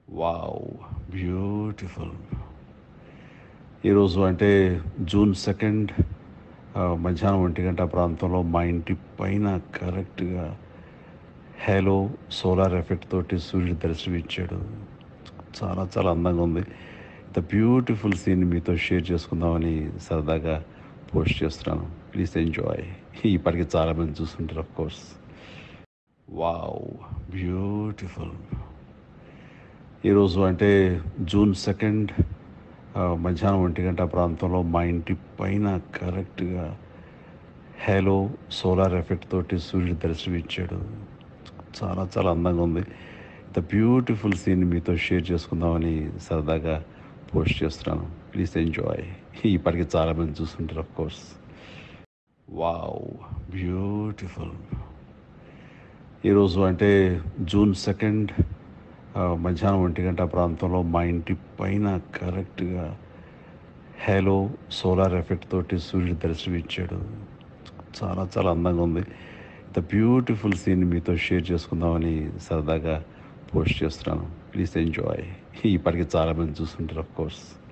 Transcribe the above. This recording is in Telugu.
వావ్ బ్యూటిఫుల్ ఈరోజు అంటే జూన్ సెకండ్ మధ్యాహ్నం ఒంటి గంట ప్రాంతంలో మా ఇంటి పైన కరెక్ట్గా హేలో సోలార్ ఎఫెక్ట్ తోటి సూర్యుడు దర్శనమిచ్చాడు చాలా చాలా అందంగా ఉంది ఇంత బ్యూటిఫుల్ సీన్ మీతో షేర్ చేసుకుందామని సరదాగా పోస్ట్ చేస్తున్నాను ప్లీజ్ ఎంజాయ్ ఇప్పటికి చాలామంది చూస్తుంటారు ఆఫ్ కోర్స్ వావ్ బ్యూటిఫుల్ ఈరోజు అంటే జూన్ సెకండ్ మధ్యాహ్నం ఒంటి గంట ప్రాంతంలో మా ఇంటి పైన కరెక్ట్గా హేలో సోలార్ ఎఫెక్ట్ తోటి సూర్యుడు దర్శనమిచ్చాడు చాలా చాలా అందంగా ఉంది ఇంత బ్యూటిఫుల్ సీన్ మీతో షేర్ చేసుకుందామని సరదాగా పోస్ట్ చేస్తున్నాను ప్లీజ్ ఎంజాయ్ ఇప్పటికి చాలామంది చూస్తుంటారు ఆఫ్ కోర్స్ వావ్ బ్యూటిఫుల్ ఈరోజు అంటే జూన్ సెకండ్ మధ్యాహ్నం ఒంటి గంట ప్రాంతంలో మా ఇంటి పైన కరెక్ట్గా హేలో సోలార్ ఎఫెక్ట్ తోటి సూర్యుడు దర్శనమిచ్చాడు చాలా చాలా అందంగా ఉంది ఇంత బ్యూటిఫుల్ సీన్ మీతో షేర్ చేసుకుందామని సరదాగా పోస్ట్ చేస్తున్నాను ప్లీజ్ ఎంజాయ్ ఇప్పటికి చాలామంది చూస్తుంటారు ఆఫ్ కోర్స్